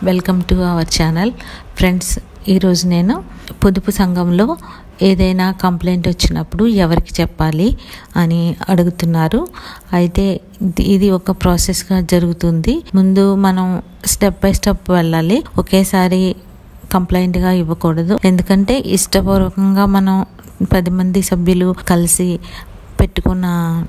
welcome to our channel friends ఈరోజు నేను పొదుపు సంఘంలో ఏదైనా కంప్లైంట్ వచ్చినప్పుడు ఎవరికి చెప్పాలి అని అడుగుతున్నారు అయితే ఇది- ఇది ఒక ప్రాసెస్గా జరుగుతుంది ముందు మనం స్టెప్ బై స్టెప్ వెళ్ళాలి ఒకేసారి కంప్లైంట్గా ఇవ్వకూడదు ఎందుకంటే ఇష్టపూర్వకంగా మనం పది మంది సభ్యులు కలిసి పెట్టుకున్న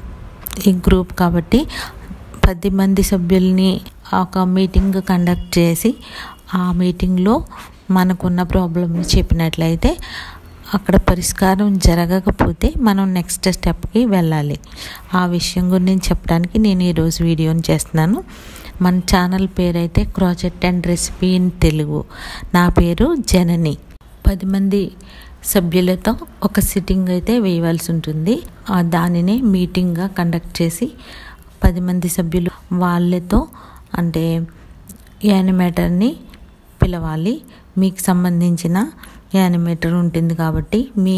ఈ గ్రూప్ కాబట్టి పది మంది సభ్యుల్ని ఒక మీటింగ్ కండక్ట్ చేసి ఆ మీటింగ్లో మనకున్న ప్రాబ్లమ్ని చెప్పినట్లయితే అక్కడ పరిష్కారం జరగకపోతే మనం నెక్స్ట్ స్టెప్కి వెళ్ళాలి ఆ విషయం గురించి చెప్పడానికి నేను ఈరోజు వీడియోని చేస్తున్నాను మన ఛానల్ పేరు అయితే crochet and recipe in Telugu నా పేరు జనని పది మంది సభ్యులతో ఒక సిట్టింగ్ అయితే వేయవలసి ఉంటుంది ఆ దానినే మీటింగ్గా కండక్ట్ చేసి పది మంది సభ్యులు వాళ్ళతో అంటే యానిమేటర్ని పిలవాలి మీకు సంబంధించిన యానిమేటర్ ఉంటుంది కాబట్టి మీ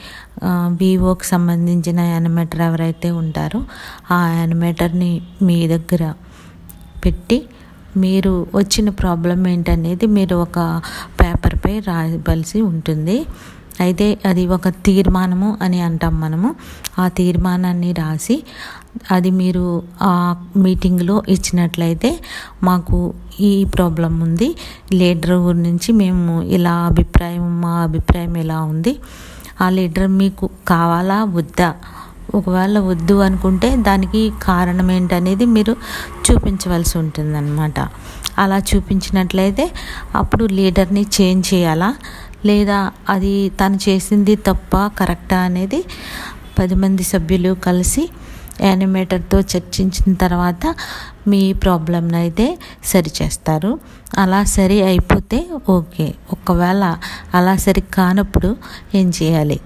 వివోకి సంబంధించిన యానిమేటర్ ఎవరైతే ఉంటారో ఆ యానిమేటర్ని మీ దగ్గర పెట్టి మీరు వచ్చిన ప్రాబ్లం ఏంటనేది మీరు ఒక పేపర్పై రాయవలసి ఉంటుంది అయితే అది ఒక తీర్మానము అని అంటాం మనము ఆ తీర్మానాన్ని రాసి అది మీరు ఆ మీటింగ్లో ఇచ్చినట్లయితే మాకు ఈ ప్రాబ్లం ఉంది లీడర్ గురించి మేము ఇలా అభిప్రాయం మా అభిప్రాయం ఇలా ఉంది ఆ లీడర్ మీకు కావాలా వద్దా ఒకవేళ వద్దు అనుకుంటే దానికి కారణం ఏంటనేది మీరు చూపించవలసి ఉంటుందన్నమాట అలా చూపించినట్లయితే అప్పుడు లీడర్ని చేంజ్ చేయాలా లేదా అది తను చేసింది తప్ప కరెక్టా అనేది పది మంది సభ్యులు కలిసి యానిమేటర్తో చర్చించిన తర్వాత మీ ప్రాబ్లంని అయితే సరి చేస్తారు అలా సరి అయిపోతే ఓకే ఒకవేళ అలా సరి కానప్పుడు ఏం చేయాలి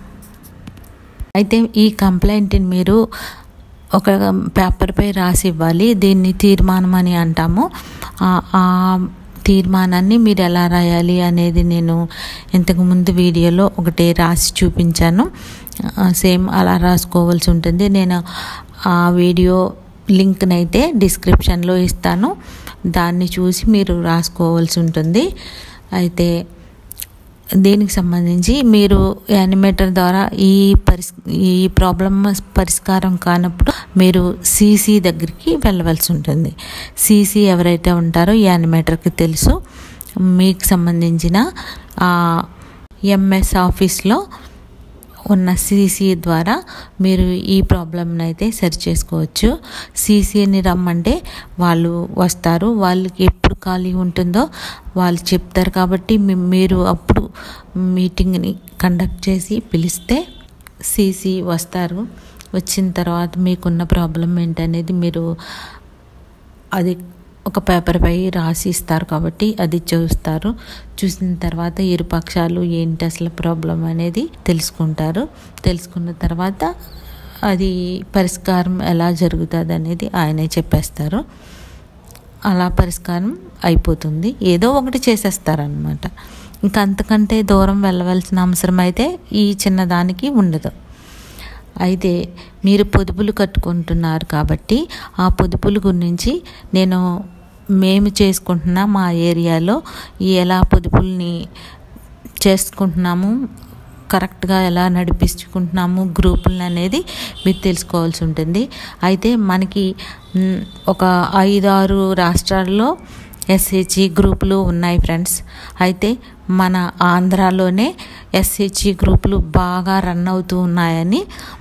అయితే ఈ కంప్లైంట్ని మీరు ఒక పేపర్పై రాసి ఇవ్వాలి దీన్ని తీర్మానం అని అంటాము ఆ- ఆ తీర్మానాన్ని మీరు ఎలా రాయాలి అనేది నేను ఇంతకుముందు వీడియోలో ఒకటి రాసి చూపించాను ఆ, సేమ్ అలా రాసుకోవాల్సి ఉంటుంది నేను ఆ వీడియో లింక్ని అయితే డిస్క్రిప్షన్లో ఇస్తాను దాన్ని చూసి మీరు రాసుకోవాల్సి ఉంటుంది అయితే దీనికి సంబంధించి మీరు యానిమేటర్ ద్వారా ఈ పరిస్ ఈ ప్రాబ్లం పరిష్కారం కానప్పుడు మీరు సీసీ దగ్గరికి వెళ్ళవలసి ఉంటుంది సీసీ ఎవరైతే ఉంటారో ఈ యానిమేటర్కి తెలుసు మీకు సంబంధించిన ఎంఎస్ ఆఫీస్లో ఉన్న సీసీ ద్వారా మీరు ఈ ప్రాబ్లమ్ని అయితే సరి చేసుకోవచ్చు సీసీని రమ్మంటే వాళ్ళు వస్తారు వాళ్ళకి ఎప్పుడు ఖాళీ ఉంటుందో వాళ్ళు చెప్తారు కాబట్టి మీ- మీరు అప్పుడు మీటింగ్ని కండక్ట్ చేసి పిలిస్తే సీసీ వస్తారు వచ్చిన తర్వాత మీకున్న ప్రాబ్లం ఏంటనేది మీరు అది ఒక పేపర్పై రాసి ఇస్తారు కాబట్టి అది చూస్తారు చూసిన తర్వాత ఇరు పక్షాలు ఏంటి అసలు ప్రాబ్లం అనేది తెలుసుకుంటారు తెలుసుకున్న తర్వాత అది పరిష్కారం ఎలా జరుగుతుంది అనేది ఆయనే చెప్పేస్తారు అలా పరిష్కారం అయిపోతుంది ఏదో ఒకటి చేసేస్తారనమాట ఇంకా అంతకంటే దూరం వెళ్ళవలసిన అవసరం అయితే ఈ చిన్నదానికి ఉండదు అయితే మీరు పొదుపులు కట్టుకుంటున్నారు కాబట్టి ఆ పొదుపుల గురించి నేను మేము చేసుకుంటున్న మా ఏరియాలో ఎలా పొదుపుల్ని చేసుకుంటున్నాము కరెక్ట్గా ఎలా నడిపించుకుంటున్నాము గ్రూపులను అనేది మీరు తెలుసుకోవాల్సి ఉంటుంది అయితే మనకి మ్, ఒక ఐదు ఆరు రాష్ట్రాల్లో ఎస్హెచ్ఈ గ్రూపులు ఉన్నాయి ఫ్రెండ్స్ అయితే మన ఆంధ్రాలోనే ఎస్హెచ్ఈ గ్రూపులు బాగా రన్ అవుతూ ఉన్నాయని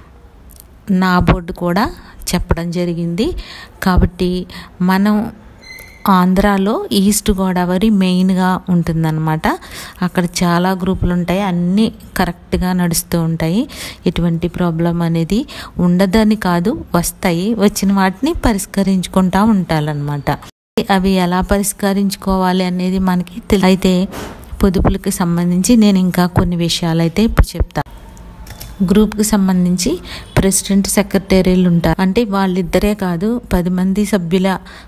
నా బోర్డు కూడా చెప్పడం జరిగింది కాబట్టి మనం ఆంధ్రాలో ఈస్ట్ గోదావరి మెయిన్గా ఉంటుందన్నమాట అక్కడ చాలా గ్రూపులు ఉంటాయి అన్నీ కరెక్ట్గా నడుస్తూ ఉంటాయి ఎటువంటి ప్రాబ్లం అనేది ఉండదని కాదు వస్తాయి వచ్చిన వాటిని పరిష్కరించుకుంటూ ఉంటారనమాట అవి ఎలా పరిష్కరించుకోవాలి అనేది మనకి తెలి అయితే పొదుపులకు సంబంధించి నేను ఇంకా కొన్ని విషయాలు అయితే ఇప్పుడు చెప్తాను గ్రూప్కి సంబంధించి ప్రెసిడెంట్ సెక్రటరీలు ఉంటారు అంటే వాళ్ళిద్దరే కాదు పది మంది సభ్యుల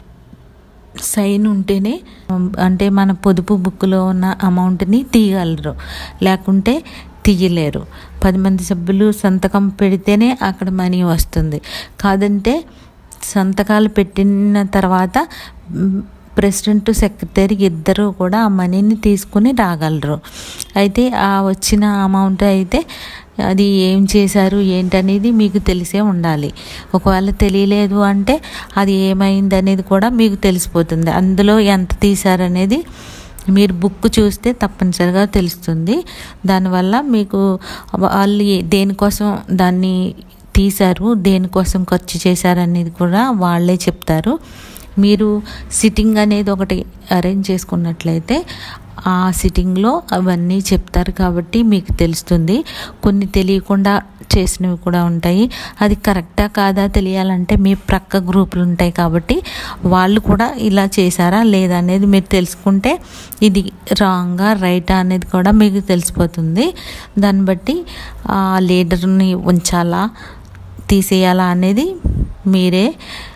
సైన్ ఉంటేనే అంటే మన పొదుపు బుక్లో ఉన్న అమౌంట్ని తీయగలరు లేకుంటే తీయలేరు పది మంది సభ్యులు సంతకం పెడితేనే అక్కడ మనీ వస్తుంది కాదంటే సంతకాలు పెట్టిన తర్వాత మ్, ప్రెసిడెంట్ సెక్రటరీ ఇద్దరు కూడా ఆ మనీని తీసుకుని రాగలరు అయితే ఆ వచ్చిన అమౌంట్ అయితే అది ఏం చేశారు ఏంటనేది మీకు తెలిసే ఉండాలి ఒకవేళ తెలియలేదు అంటే అది ఏమైంది అనేది కూడా మీకు తెలిసిపోతుంది అందులో ఎంత తీశారనేది మీరు బుక్ చూస్తే తప్పనిసరిగా తెలుస్తుంది దానివల్ల మీకు వాళ్ళు దేనికోసం దాన్ని తీశారు దేనికోసం ఖర్చు చేశారు అనేది కూడా వాళ్ళే చెప్తారు మీరు సిట్టింగ్ అనేది ఒకటి అరేంజ్ చేసుకున్నట్లయితే ఆ సిట్టింగ్లో అవన్నీ చెప్తారు కాబట్టి మీకు తెలుస్తుంది కొన్ని తెలియకుండా చేసినవి కూడా ఉంటాయి అది కరెక్టా కాదా తెలియాలంటే మీ ప్రక్క గ్రూపులు ఉంటాయి కాబట్టి వాళ్ళు కూడా ఇలా చేశారా లేదా అనేది మీరు తెలుసుకుంటే ఇది రాంగా రైటా అనేది కూడా మీకు తెలిసిపోతుంది దాన్ని బట్టి ఆ లీడర్ని ఉంచాలా తీసేయాలా అనేది మీరే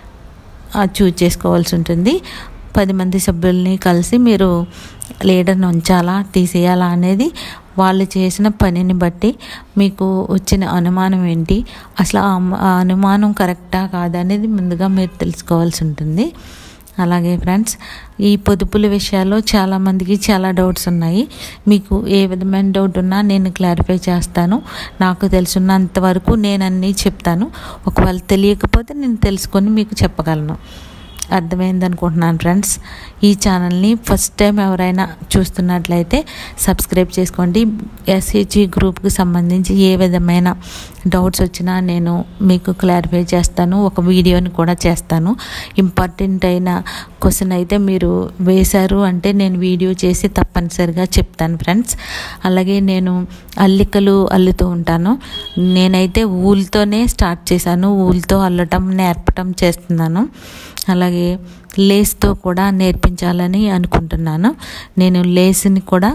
చూజ్ చేసుకోవాల్సి ఉంటుంది పది మంది సభ్యుల్ని కలిసి మీరు లీడర్ని ఉంచాలా తీసేయాలా అనేది వాళ్ళు చేసిన పనిని బట్టి మీకు వచ్చిన అనుమానం ఏంటి అసలు ఆ అనుమానం కరెక్టా కాదా అనేది ముందుగా మీరు తెలుసుకోవాల్సి ఉంటుంది అలాగే ఫ్రెండ్స్ ఈ పొదుపుల విషయాల్లో చాలామందికి చాలా డౌట్స్ ఉన్నాయి మీకు ఏ విధమైన డౌట్ ఉన్నా నేను క్లారిఫై చేస్తాను నాకు తెలుసున్నంత వరకు నేను అన్నీ చెప్తాను ఒకవేళ తెలియకపోతే నేను తెలుసుకొని మీకు చెప్పగలను అర్థమైంది అనుకుంటున్నాను ఫ్రెండ్స్ ఈ ఛానల్ని ఫస్ట్ టైం ఎవరైనా చూస్తున్నట్లయితే సబ్స్క్రైబ్ చేసుకోండి ఎస్హెచ్ఈ గ్రూప్కి సంబంధించి ఏ విధమైన డౌట్స్ వచ్చినా నేను మీకు క్లారిఫై చేస్తాను ఒక వీడియోని కూడా చేస్తాను ఇంపార్టెంట్ అయిన క్వశ్చన్ అయితే మీరు వేశారు అంటే నేను వీడియో చేసి తప్పనిసరిగా చెప్తాను ఫ్రెండ్స్ అలాగే నేను అల్లికలు అల్లుతూ ఉంటాను నేనైతే ఊల్తోనే స్టార్ట్ చేశాను ఊల్తో అల్లటం నేర్పటం చేస్తున్నాను అలాగే లేస్తో కూడా నేర్పించాలని అనుకుంటున్నాను నేను లేస్ని కూడా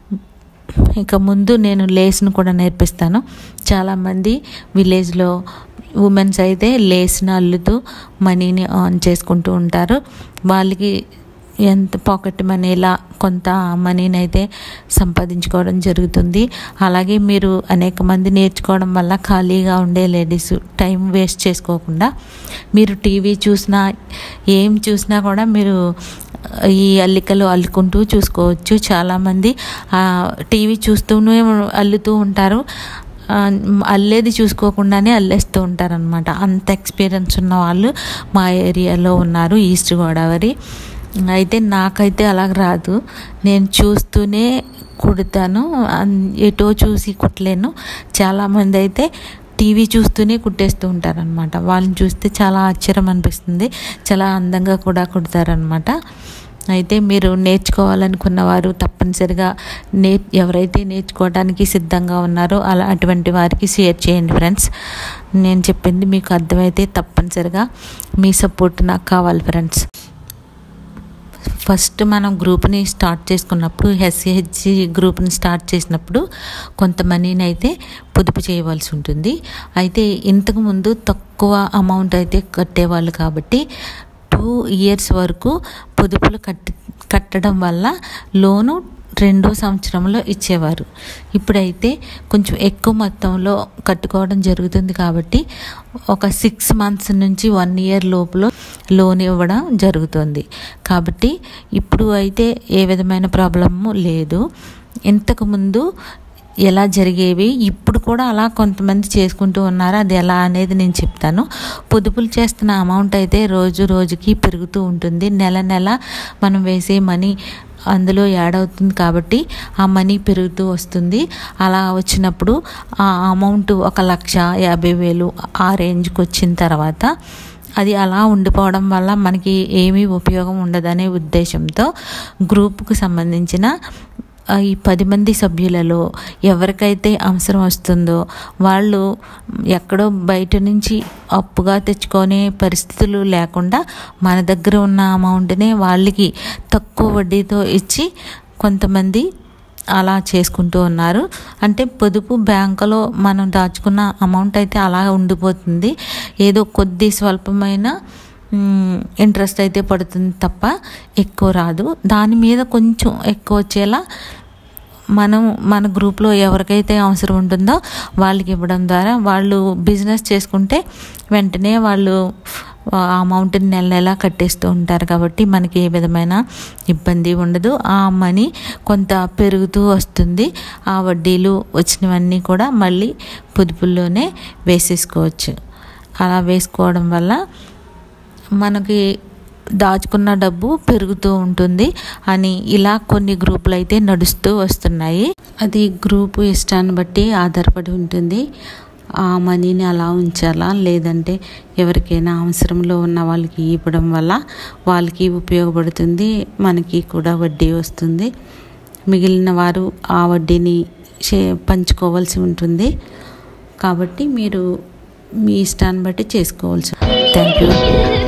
ఇక ముందు నేను లేస్ను కూడా నేర్పిస్తాను చాలామంది విలేజ్లో ఉమెన్స్ అయితే లేస్ని అల్లుతూ మనీని ఆన్ చేసుకుంటూ ఉంటారు వాళ్ళకి ఎంత పాకెట్ మనీ ఇలా కొంత మనీని అయితే సంపాదించుకోవడం జరుగుతుంది అలాగే మీరు అనేక మంది నేర్చుకోవడం వల్ల ఖాళీగా ఉండే లేడీస్ టైం వేస్ట్ చేసుకోకుండా మీరు టీవీ చూసినా ఏం చూసినా కూడా మీరు ఈ అల్లికలు అల్లుకుంటూ చూసుకోవచ్చు చాలామంది టీవీ చూస్తూనే అల్లుతూ ఉంటారు అల్లేది చూసుకోకుండానే అల్లేస్తూ ఉంటారనమాట అంత ఎక్స్పీరియన్స్ ఉన్న వాళ్ళు మా ఏరియాలో ఉన్నారు ఈస్ట్ గోదావరి అయితే నాకైతే అలా రాదు నేను చూస్తూనే కుడతాను ఎటో చూసి కుట్టలేను చాలామంది అయితే టీవీ చూస్తూనే కుట్టేస్తూ ఉంటారనమాట వాళ్ళని చూస్తే చాలా ఆశ్చర్యం అనిపిస్తుంది చాలా అందంగా కూడా కుడతారనమాట అయితే మీరు నేర్చుకోవాలనుకున్న వారు తప్పనిసరిగా నే ఎవరైతే నేర్చుకోవడానికి సిద్ధంగా ఉన్నారో అలా అటువంటి వారికి షేర్ చేయండి ఫ్రెండ్స్ నేను చెప్పింది మీకు అర్థమైతే తప్పనిసరిగా మీ సపోర్ట్ నాకు కావాలి ఫ్రెండ్స్ ఫస్ట్ మనం గ్రూప్ని స్టార్ట్ చేసుకున్నప్పుడు ఎస్సిహెచ్సి గ్రూప్ని స్టార్ట్ చేసినప్పుడు కొంత మనీని అయితే పొదుపు చేయవలసి ఉంటుంది అయితే ఇంతకుముందు తక్కువ అమౌంట్ అయితే కట్టేవాళ్ళు కాబట్టి టూ ఇయర్స్ వరకు పొదుపులు కట్టి కట్టడం వల్ల లోను రెండో సంవత్సరంలో ఇచ్చేవారు ఇప్పుడైతే కొంచెం ఎక్కువ మొత్తంలో కట్టుకోవడం జరుగుతుంది కాబట్టి ఒక సిక్స్ మంత్స్ నుంచి వన్ ఇయర్ లోపల లోన్ ఇవ్వడం జరుగుతుంది కాబట్టి ఇప్పుడు అయితే ఏ విధమైన ప్రాబ్లము లేదు ఇంతకుముందు ఎలా జరిగేవి ఇప్పుడు కూడా అలా కొంతమంది చేసుకుంటూ ఉన్నారు అది ఎలా అనేది నేను చెప్తాను పొదుపులు చేస్తున్న అమౌంట్ అయితే రోజు రోజుకి పెరుగుతూ ఉంటుంది నెల నెల మనం వేసే మనీ అందులో యాడ్ అవుతుంది కాబట్టి ఆ మనీ పెరుగుతూ వస్తుంది అలా వచ్చినప్పుడు ఆ అమౌంట్ ఒక లక్ష యాభై వేలు ఆ రేంజ్కి వచ్చిన తర్వాత అది అలా ఉండిపోవడం వల్ల మనకి ఏమీ ఉపయోగం ఉండదనే ఉద్దేశంతో గ్రూప్కు సంబంధించిన ఈ పది మంది సభ్యులలో ఎవరికైతే అవసరం వస్తుందో వాళ్ళు ఎక్కడో బయట నుంచి అప్పుగా తెచ్చుకునే పరిస్థితులు లేకుండా మన దగ్గర ఉన్న అమౌంట్నే వాళ్ళకి తక్కువ వడ్డీతో ఇచ్చి కొంతమంది అలా చేసుకుంటూ ఉన్నారు అంటే పొదుపు బ్యాంకులో మనం దాచుకున్న అమౌంట్ అయితే అలా ఉండిపోతుంది ఏదో కొద్ది స్వల్పమైన ఇంట్రెస్ట్ అయితే పడుతుంది తప్ప ఎక్కువ రాదు దాని మీద కొంచెం ఎక్కువ వచ్చేలా మనం మన గ్రూప్లో ఎవరికైతే అవసరం ఉంటుందో వాళ్ళకి ఇవ్వడం ద్వారా వాళ్ళు బిజినెస్ చేసుకుంటే వెంటనే వాళ్ళు ఆ అమౌంట్ని నెల నెల కట్టేస్తూ ఉంటారు కాబట్టి మనకి ఏ విధమైన ఇబ్బంది ఉండదు ఆ మనీ కొంత పెరుగుతూ వస్తుంది ఆ వడ్డీలు వచ్చినవన్నీ కూడా మళ్ళీ పొదుపుల్లోనే వేసేసుకోవచ్చు అలా వేసుకోవడం వల్ల మనకి దాచుకున్న డబ్బు పెరుగుతూ ఉంటుంది అని ఇలా కొన్ని గ్రూపులు అయితే నడుస్తూ వస్తున్నాయి అది గ్రూపు ఇష్టాన్ని బట్టి ఆధారపడి ఉంటుంది ఆ మనీని అలా ఉంచాలా లేదంటే ఎవరికైనా అవసరంలో ఉన్న వాళ్ళకి ఇవ్వడం వల్ల వాళ్ళకి ఉపయోగపడుతుంది మనకి కూడా వడ్డీ వస్తుంది మిగిలిన వారు ఆ వడ్డీని పంచుకోవాల్సి ఉంటుంది కాబట్టి మీరు మీ ఇష్టాన్ని బట్టి చేసుకోవాల్సి థ్యాంక్ యూ